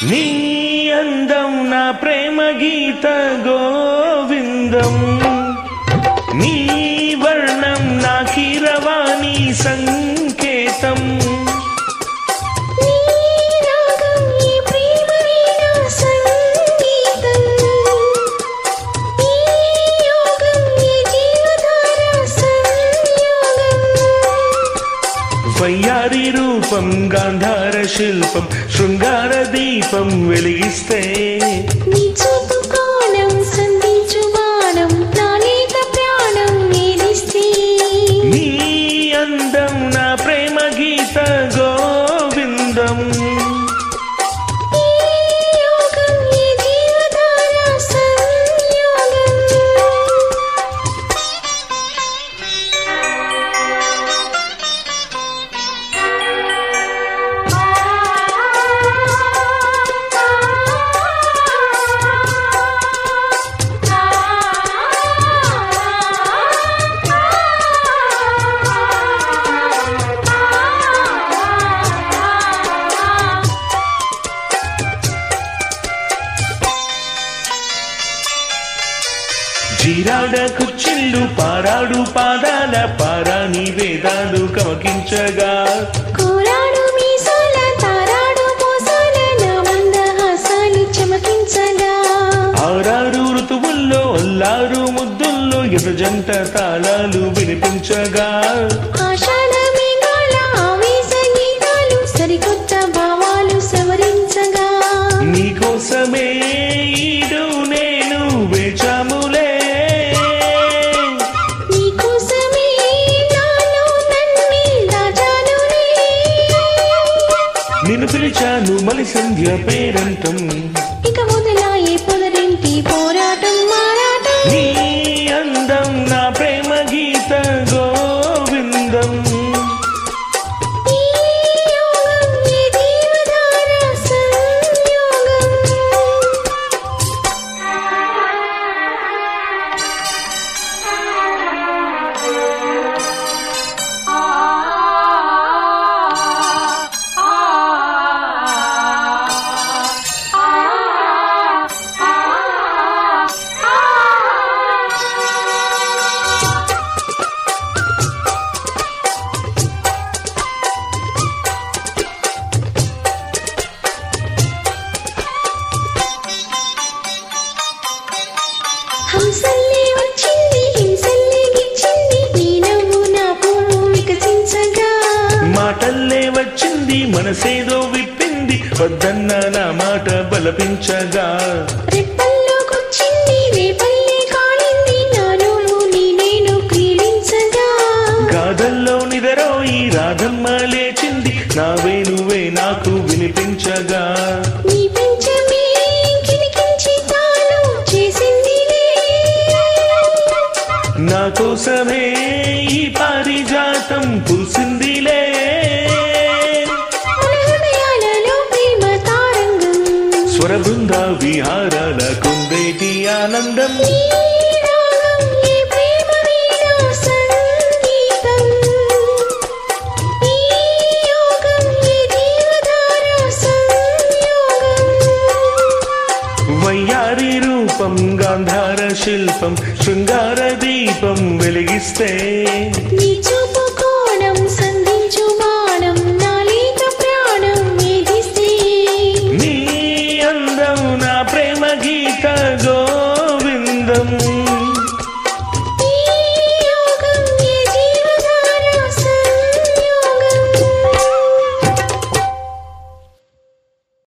నీ అందం నా ప్రేమ గీత గోవిందం నీ వర్ణం నా కీరవాణి సంకేతం నీ రాగం ఈ ప్రేమ వీణా సంగీతం ఈ యోగం ఈ జీవధార సంయోగం వయ్యారి రూపం గాంధార శిల్పం శృంగార దీపం వెలిగిస్తే నీ చూపు కోణం సంధించు బాణం నానేక ప్రాణం ఏలిస్తే నీ అందం నా ప్రేమ గీత గోవిందం ఈ యోగం ఈ జీవధార సంయోగం జీరాడ కుచ్చిళ్ళు పారాడు పాదాల పారాని వేదాలు కమకించగా కోరాడు మీసాల తారాడు మోసాల నా మందహాసాలు చమకించగా ఆరారు ఋతువుల్లో అల్లారు ముద్దుల్లో ఎదు జంట తాళాలు వినిపించగా ఆషాఢ మేఘాల ఆవేశ గీతాలు సరికొత్త భావాలు సవరించగా నీకోసమే ఈడు నేను వేచాములే నీకోసమే నాలో నన్నే దాచానులే నిన్ను పిలిచాను మలి సంధ్య పేరంటం ఇక మొదలాయే పొదరింటి పోరాటం మారాటం నీ అందం నా ప్రేమ గీత గోవిందం ఈ యోగం ఈ జీవధార సంయోగం హంసల్లే వచ్చింది హింసల్లే గిచ్చింది నీ నవ్వు నా పువ్వు వికసించగా మాటల్లే వచ్చింది మనసేదో విప్పింది వద్దన్న నా మాట బలపించగా రెప్పల్లోకొచ్చింది రేపల్లే కాలింది నా నువ్వు నీ నేను క్రీడించగా గాథల్లో నిదరో ఈ రాధమ్మ లేచింది నా వేణువే నాకు వినిపించగా నీ పెంచమే కిలికించి తాను చేసిందిలే నా కోసమే ఈ పారిజాతం పూసిందిలే మన హృదయాలలో ప్రేమ తారంగం స్వర బృంద విహారాల కుందేటి ఆనందం ఈ రాగం ఈ ప్రేమ వీణా సంగీతం ఈ యోగం ఈ జీవధార సంయోగం వయ్యారి రూపం గాంధార శిల్పం శృంగార దీపం వెలిగిస్తే నీ చూపు కోణం సంధించు బాణం నాలేక ప్రాణం వేధిస్తే నీ అందం నా ప్రేమ గీత గోవిందం